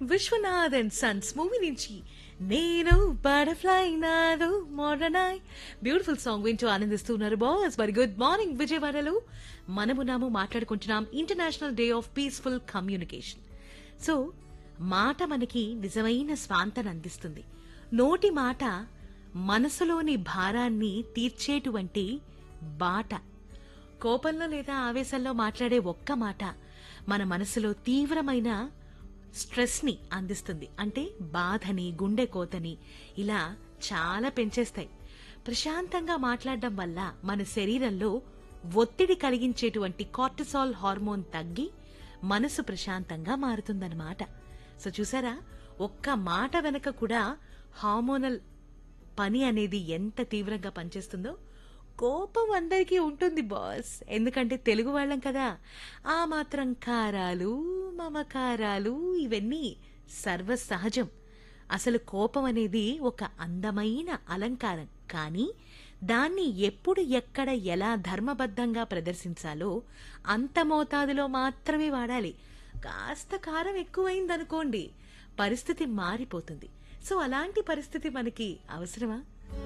Vishwanath and Sons movie నుంచి నేను butterfly నాదు మోడర్నాయ్ బ్యూటిఫుల్ సాంగ్ వింటూ ఆనందిస్తున్నారు బాస్ మరి గుడ్ మార్నింగ్ విజయవాడలో మనము నాము మాట్లాడుకుంటున్నాం international day of peaceful communication so మాట మనకి నిజమైన స్వాంతను అందిస్తుంది నోటి మాట మనసులోని భారాన్ని తీర్చేటువంటి బాట కోపంలో లేదా ఆవేశంలో మాట్లాడే ఒక్క మాట మన మనసులో తీవ్రమైన స్ట్రెస్ ని అందిస్తుంది అంటే బాధని గుండె కోతని ఇలా చాలా పెంచేస్తాయి ప్రశాంతంగా మాట్లాడడం వల్ల మన శరీరంలో ఒత్తిడి కలిగించేటువంటి కార్టిసాల్ హార్మోన్ తగ్గి మనసు ప్రశాంతంగా మారుతుందన్నమాట సో చూసారా ఒక్క మాట వెనక కూడా హార్మోనల్ పని అనేది ఎంత తీవ్రంగా పనిచేస్తుందో కోపం అందరికీ ఉంటుంది బాస్ ఎందుకంటే తెలుగు వాళ్ళం కదా ఆ మాత్రం కారాలు మమకారాలు ఇవన్నీ సర్వసహజం అసలు కోపం అనేది ఒక అందమైన అలంకారం కానీ దాన్ని ఎప్పుడు ఎక్కడ ఎలా ధర్మబద్ధంగా ప్రదర్శించాలో అంత మోతాదులో మాత్రమే వాడాలి కాస్త కారం ఎక్కువైందనుకోండి పరిస్థితి మారిపోతుంది సో అలాంటి పరిస్థితి మనకి అవసరమా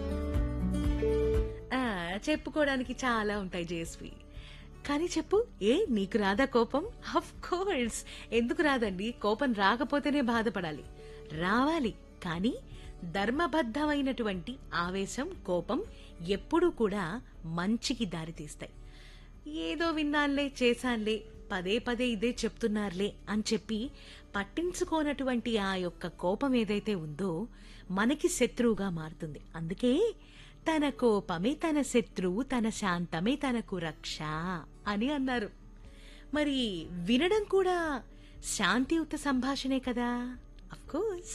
ఆ, చెప్పుకోవడానికి చాలా ఉంటాయి జేస్వి కానీ చెప్పు ఏ నీకు రాదా కోపం అఫ్ కోర్స్ ఎందుకు రాదండి కోపం రాకపోతేనే బాధపడాలి రావాలి కానీ ధర్మబద్ధమైనటువంటి ఆవేశం కోపం ఎప్పుడూ కూడా మంచికి దారితీస్తాయి ఏదో విన్నాన్లే చేశాన్లే పదే పదే ఇదే చెప్తున్నారులే అని చెప్పి పట్టించుకోనటువంటి ఆ యొక్క కోపం ఏదైతే ఉందో మనకి శత్రువుగా మారుతుంది అందుకే తన కోపమే తన శత్రువు తన శాంతమే తనకు రక్ష అని అన్నారు మరి వినడం కూడా శాంతియుత సంభాషణే కదా అఫ్ కోర్స్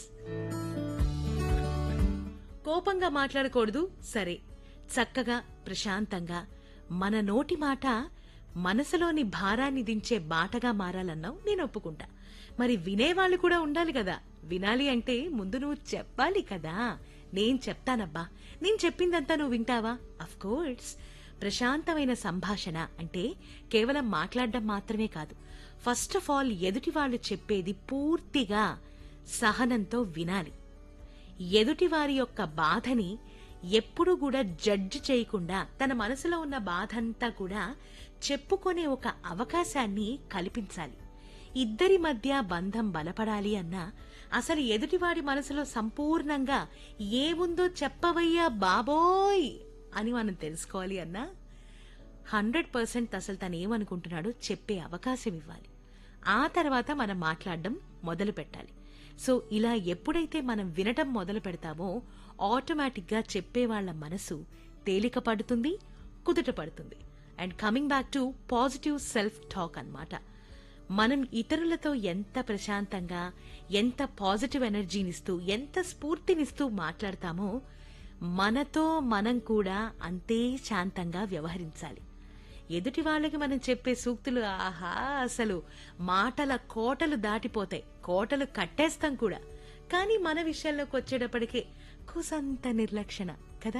కోపంగా మాట్లాడకూడదు సరే చక్కగా ప్రశాంతంగా మన నోటి మాట మనసులోని భారాన్ని దించే బాటగా మారాలన్నావు నేను ఒప్పుకుంటా మరి వినేవాళ్ళు కూడా ఉండాలి కదా వినాలి అంటే ముందు నువ్వు చెప్పాలి కదా నేను చెప్తానబ్బా నేను చెప్పిందంతా నువ్వు వింటావా అఫ్ కోర్స్ ప్రశాంతమైన సంభాషణ అంటే కేవలం మాట్లాడడం మాత్రమే కాదు ఫస్ట్ ఆఫ్ ఆల్ ఎదుటి వాళ్ళు చెప్పేది పూర్తిగా సహనంతో వినాలి ఎదుటి వారి యొక్క బాధని ఎప్పుడు కూడా జడ్జి చేయకుండా తన మనసులో ఉన్న బాధంతా కూడా చెప్పుకునే ఒక అవకాశాన్ని కల్పించాలి ఇద్దరి మధ్య బంధం బలపడాలి అన్నా అసలు ఎదుటివాడి మనసులో సంపూర్ణంగా ఏముందో చెప్పవయ్యా బాబోయ్ అని మనం తెలుసుకోవాలి అన్నా హండ్రెడ్ పర్సెంట్ అసలు తను ఏమనుకుంటున్నాడో చెప్పే అవకాశం ఇవ్వాలి ఆ తర్వాత మనం మాట్లాడడం మొదలు పెట్టాలి సో ఇలా ఎప్పుడైతే మనం వినటం మొదలు పెడతామో ఆటోమేటిక్గా చెప్పే వాళ్ళ మనసు తేలిక పడుతుంది కుదుట పడుతుంది and coming back to positive self talk అన్నమాట మనం ఇతరులతో ఎంత ప్రశాంతంగా ఎంత పాజిటివ్ ఎనర్జీనిస్తూ ఎంత స్ఫూర్తినిస్తూ మాట్లాడతామో మనతో మనం కూడా అంతే శాంతంగా వ్యవహరించాలి ఎదుటి వాళ్ళకి మనం చెప్పే సూక్తులు ఆహా అసలు మాటల కోటలు దాటిపోతాయి కోటలు కట్టేస్తాం కూడా కానీ మన విషయంలోకి వచ్చేటప్పటికే కుసంత నిర్లక్షణ కదా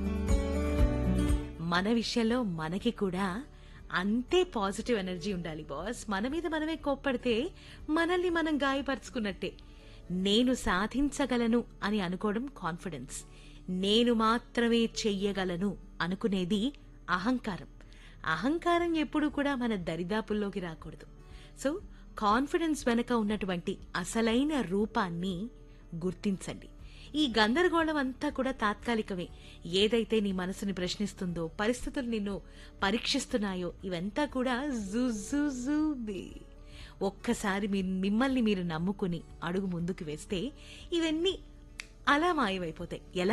మన విషయంలో మనకి కూడా అంతే పాజిటివ్ ఎనర్జీ ఉండాలి బాస్ మన మీద మనమే కోప్పడితే మనల్ని మనం గాయపరుచుకున్నట్టే నేను సాధించగలను అని అనుకోవడం కాన్ఫిడెన్స్ నేను మాత్రమే చెయ్యగలను అనుకునేది అహంకారం అహంకారం ఎప్పుడు కూడా మన దరిదాపుల్లోకి రాకూడదు సో కాన్ఫిడెన్స్ వెనక ఉన్నటువంటి అసలైన రూపాన్ని గుర్తించండి ఈ గందరగోళం అంతా కూడా తాత్కాలికమే ఏదైతే నీ మనసుని ప్రశ్నిస్తుందో పరిస్థితులు నిన్ను పరీక్షిస్తున్నాయో ఇవంతా కూడా జుజుజుబి ఒక్కసారి మీ మిమ్మల్ని మీరు నమ్ముకుని అడుగు ముందుకు వేస్తే ఇవన్నీ అలా మాయమైపోతాయి ఎలా